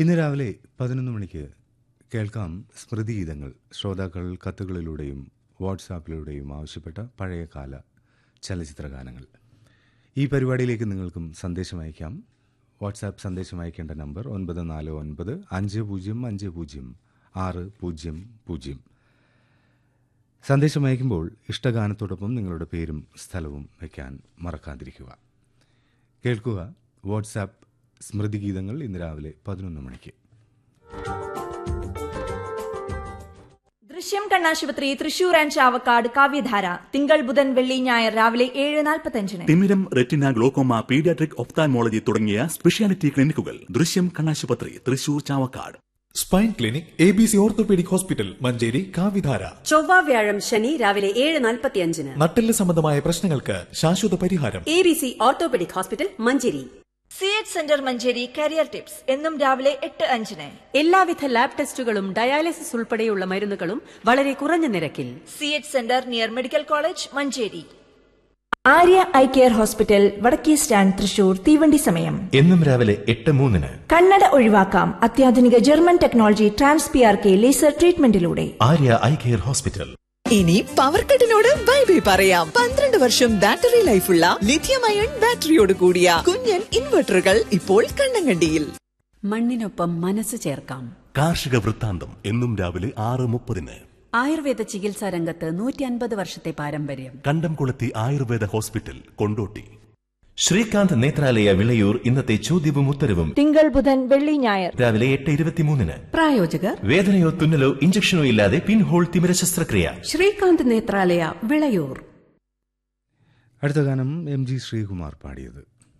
ഇന്ന് രാവിലെ പതിനൊന്ന് മണിക്ക് കേൾക്കാം സ്മൃതിഗീതങ്ങൾ ശ്രോതാക്കൾ കത്തുകളിലൂടെയും വാട്സാപ്പിലൂടെയും ആവശ്യപ്പെട്ട പഴയകാല ചലച്ചിത്ര ഗാനങ്ങൾ ഈ പരിപാടിയിലേക്ക് നിങ്ങൾക്കും സന്ദേശം അയക്കാം വാട്സാപ്പ് സന്ദേശം അയക്കേണ്ട നമ്പർ ഒൻപത് നാല് ഒൻപത് അഞ്ച് പൂജ്യം അഞ്ച് പൂജ്യം ആറ് പൂജ്യം പൂജ്യം സന്ദേശം അയക്കുമ്പോൾ ഇഷ്ടഗാനത്തോടൊപ്പം നിങ്ങളുടെ പേരും സ്ഥലവും വയ്ക്കാൻ മറക്കാതിരിക്കുക കേൾക്കുക വാട്സാപ്പ് സ്മൃതിഗീതങ്ങൾ ഇന്ന് രാവിലെ പതിനൊന്ന് മണിക്ക് ദൃശ്യം കണ്ണാശുപത്രി തൃശൂർ ആൻഡ് ചാവക്കാട് കാവ്യധാര തിങ്കൾ ബുധൻ വെള്ളി ഞായർ രാവിലെ ഏഴ് നാൽപ്പത്തഞ്ചിന് തിമിരം റെറ്റിന ഗ്ലോക്കോമ പീഡിയാട്രിക് ഒഫ്താൻമോളജി തുടങ്ങിയ സ്പെഷ്യാലിറ്റി ക്ലിനിക്കുകൾ ദൃശ്യം കണ്ണാശുപത്രി Thrissur Chavakkad spine clinic A B C orthopaedic hospital Manjeri കാവിധാര ചൊവ്വ വ്യാഴം ശനി രാവിലെ ഏഴ് നാൽപ്പത്തിയഞ്ചിന് നട്ടെല്ല് സംബന്ധമായ പ്രശ്നങ്ങൾക്ക് ശാശ്വത പരിഹാരം A B C orthopaedic hospital Manjeri C H centre Manjeri career tips എന്നും രാവിലെ എട്ട് അഞ്ചിന് എല്ലാവിധ ലാബ് ടെസ്റ്റുകളും ഡയാലിസിസ് ഉൾപ്പെടെയുള്ള മരുന്നുകളും വളരെ കുറഞ്ഞ നിരക്കിൽ C H centre near medical college Manjeri Arya eye care hospital വടക്കേ സ്റ്റാൻഡ് തൃശൂർ തീവണ്ടി സമയം എന്നും രാവിലെ എട്ട് മൂന്നിന് കണ്ണട ഒഴിവാക്കാം അത്യാധുനിക German technology trans P R K laser ട്രീറ്റ്മെന്റിലൂടെ ആര്യ ഐ കെയർ ഹോസ്പിറ്റൽ ഇനി പവർ കട്ടിനോട് ബൈ ബൈ പറയാം പന്ത്രണ്ട് വർഷം ബാറ്ററി ലൈഫുള്ള ലിഥിയം അയൺ ബാറ്ററിയോട് കൂടിയ കുഞ്ഞൻ ഇൻവെർട്ടറുകൾ ഇപ്പോൾ കണ്ണങ്കണ്ടിയിൽ മണ്ണിനൊപ്പം മനസ്സ് ചേർക്കാം കാർഷിക വൃത്താന്തം എന്നും രാവിലെ ആറ് മുപ്പതിന് ആയുർവേദ ചികിത്സാ രംഗത്ത് നൂറ്റി അൻപത് വർഷത്തെ പാരമ്പര്യം കണ്ടംകുളത്തി ആയുർവേദ ഹോസ്പിറ്റൽ കൊണ്ടോട്ടി ശ്രീകാന്ത് നേത്രാലയ വിളയൂർ ഇന്നത്തെ ചോദ്യവും ഉത്തരവും തിങ്കൾ ബുധൻ വെള്ളി ഞായർ രാവിലെ എട്ട് ഇരുപത്തിമൂന്നിന് പ്രായോജകർ വേദനയോ തുന്നലോ ഇഞ്ചക്ഷനോ ഇല്ലാതെ പിൻഹോൾ തിമിര ശസ്ത്രക്രിയ ശ്രീകാന്ത് നേത്രാലയ വിളയൂർ അടുത്ത ഗാനം എം ജി ശ്രീകുമാർ പാടിയത്